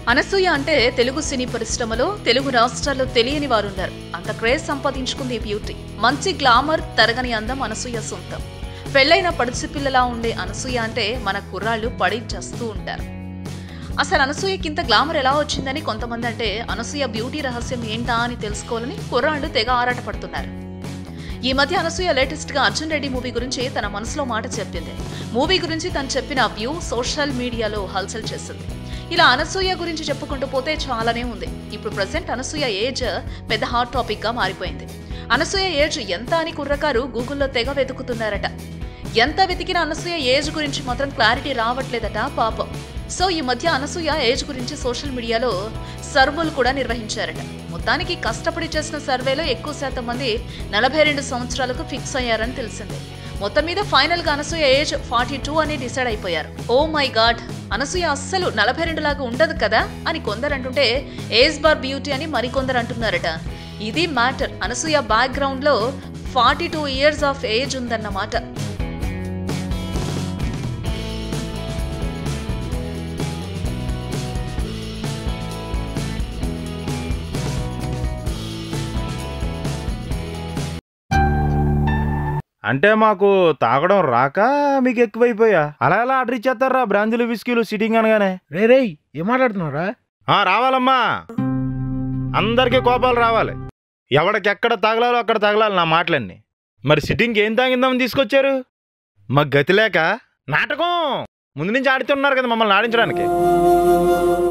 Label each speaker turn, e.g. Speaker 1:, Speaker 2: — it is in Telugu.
Speaker 1: అనసూయ అంటే తెలుగు సినీ పరిశ్రమలో తెలుగు రాష్ట్రాల్లో తెలియని వారున్నారు అంత క్రేజ్ సంపాదించుకుంది ఈ బ్యూటీ మంచి గ్లామర్ తరగని అందం అనసూయ సొంతం పెళ్ళైన పడుచుపిల్లలా ఉండే అనసూయ అంటే మన కుర్రాళ్ళు పడి చస్తూ ఉంటారు అసలు అనసూయకి ఇంత గ్లామర్ ఎలా వచ్చిందని కొంతమంది అంటే అనసూయ బ్యూటీ రహస్యం ఏంటా అని తెలుసుకోవాలని కుర్రాళ్ళు తెగ ఆరాటపడుతున్నారు ఈ మధ్య అనసూయ లేటెస్ట్ గా అర్జున్ రెడ్డి మూవీ గురించి తన మనసులో మాట చెప్పింది మూవీ గురించి తను చెప్పిన వ్యూ సోషల్ మీడియాలో హల్చల్ చేసింది ఇలా అనసూయ గురించి చెప్పుకుంటూ పోతే చాలానే ఉంది ఇప్పుడు ప్రజెంట్ అనసూయ ఏజ్ పెద్ద హాట్ టాపిక్ గా మారిపోయింది అనసూయ ఏజ్ ఎంత అని కుర్రకారు గూగుల్లో తెగ వెతుకుతున్నారట ఎంత వెతికినా అనసూయ ఏజ్ గురించి మాత్రం క్లారిటీ రావట్లేదట పాపం సో ఈ మధ్య అనసూయ ఏజ్ గురించి సోషల్ మీడియాలో సర్వేలు కూడా నిర్వహించారట మొత్తానికి కష్టపడి చేసిన సర్వేలో ఎక్కువ శాతం మంది నలభై రెండు సంవత్సరాలకు ఫిక్స్ అయ్యారని తెలిసింది మొత్తం మీద ఫైనల్ గా అనసూయ ఏజ్ ఫార్టీ టూ అని డిసైడ్ అయిపోయారు ఓ మై గాడ్ అనసూయ అస్సలు నలభై రెండు లాగా ఉండదు కదా అని కొందరు అంటుంటే ఏజ్ బార్ బ్యూటీ అని మరికొందరు అంటున్నారట ఇది మ్యాటర్ అనసూయ బ్యాక్గ్రౌండ్ లో forty two years of age ఉందన్నమాట
Speaker 2: అంటే మాకు తాగడం రాక మీకు ఎక్కువైపోయా అలా ఎలా ఆర్డర్ ఇచ్చేస్తారా బ్రాంజులు విస్కీలు సిట్టింగ్ అనగానే
Speaker 3: రే రేయ్ ఏం మాట్లాడుతున్నావురా
Speaker 2: ఆ రావాలమ్మా అందరికీ కోపాలు రావాలి ఎవడికెక్కడ తగలాలో అక్కడ తగలాలి నా మాటలన్నీ మరి సిట్టింగ్ ఏం తాగిందామని తీసుకొచ్చారు మాకు గతి లేక నాటకం ముందు నుంచి ఆడుతున్నారు కదా మమ్మల్ని ఆడించడానికి